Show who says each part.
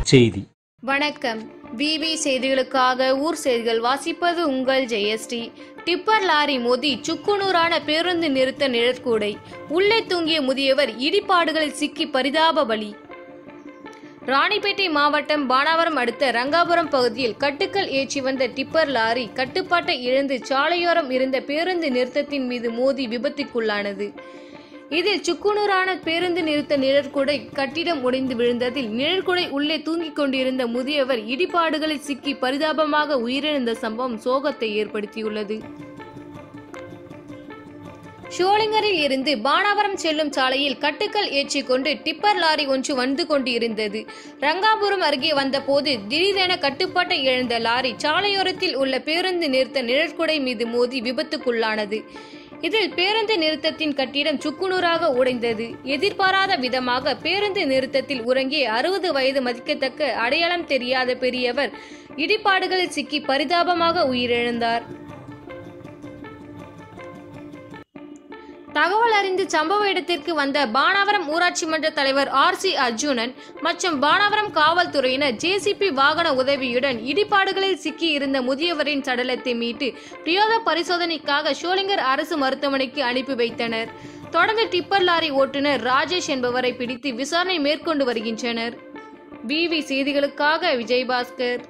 Speaker 1: செய்தி
Speaker 2: வணக்கம் பிபி செய்திகளுக்காக ஊர் செய்திகள் வாசிப்பது உங்கள் ஜெயஸ்ரீ டிப்பர் லாரி மோதி சுக்குநூறான பேருந்து நிறுத்த நிழற்கூடை உள்ளே தூங்கிய முதியவர் இடிபாடுகளில் சிக்கி பரிதாப பலி ராணிப்பேட்டை மாவட்டம் பானாவரம் அடுத்த ரங்காபுரம் பகுதியில் கட்டுக்கல் ஏற்றி வந்த டிப்பர் லாரி கட்டுப்பாட்டை இழந்து சாலையோரம் இருந்த பேருந்து நிறுத்தத்தின் மீது மோதி விபத்துக்குள்ளானது இதில் சுக்குநூறான பேருந்து நிறுத்த நிழற்குடை கட்டிடம் உடைந்து விழுந்ததில் நிழற்குடை உள்ளே தூங்கிக் கொண்டிருந்த முதியவர் இடிபாடுகளில் சிக்கி பரிதாபமாக உயிரிழந்த சம்பவம் சோகத்தை ஏற்படுத்தியுள்ளது ஷோலிங்கரில் இருந்து பானாவரம் செல்லும் சாலையில் கட்டுக்கல் ஏற்றிக் கொண்டு டிப்பர் லாரி ஒன்று வந்து கொண்டிருந்தது ரங்காபுரம் அருகே வந்தபோது திடீரென கட்டுப்பாட்டை இழந்த லாரி சாலையோரத்தில் உள்ள பேருந்து நிறுத்த நிழற்குடை மீது மோதி விபத்துக்குள்ளானது இதில் பேருந்து நிறுத்தத்தின் கட்டிடம் சுக்குநூறாக உடைந்தது எதிர்பாராத விதமாக பேருந்து நிறுத்தத்தில் உறங்கிய அறுபது வயது மதிக்கத்தக்க அடையாளம் தெரியாத பெரியவர் இடிபாடுகளில் சிக்கி பரிதாபமாக உயிரிழந்தார் தகவல் அறிந்து சம்பவ இடத்திற்கு வந்த பானாவரம் ஊராட்சி மன்ற தலைவர் ஆர் சி அர்ஜுனன் மற்றும் பானாவரம் காவல்துறையினர் ஜேசிபி வாகன உதவியுடன் இடிபாடுகளில் சிக்கி இருந்த முதியவரின் சடலத்தை மீட்டு பிரயோக பரிசோதனைக்காக ஷோலிங்கர் அரசு மருத்துவமனைக்கு அனுப்பி வைத்தனர் தொடர்ந்து டிப்பர் லாரி ஓட்டுநர் ராஜேஷ் என்பவரை பிடித்து விசாரணை மேற்கொண்டு வருகின்றனர் பிவி செய்திகளுக்காக விஜயபாஸ்கர்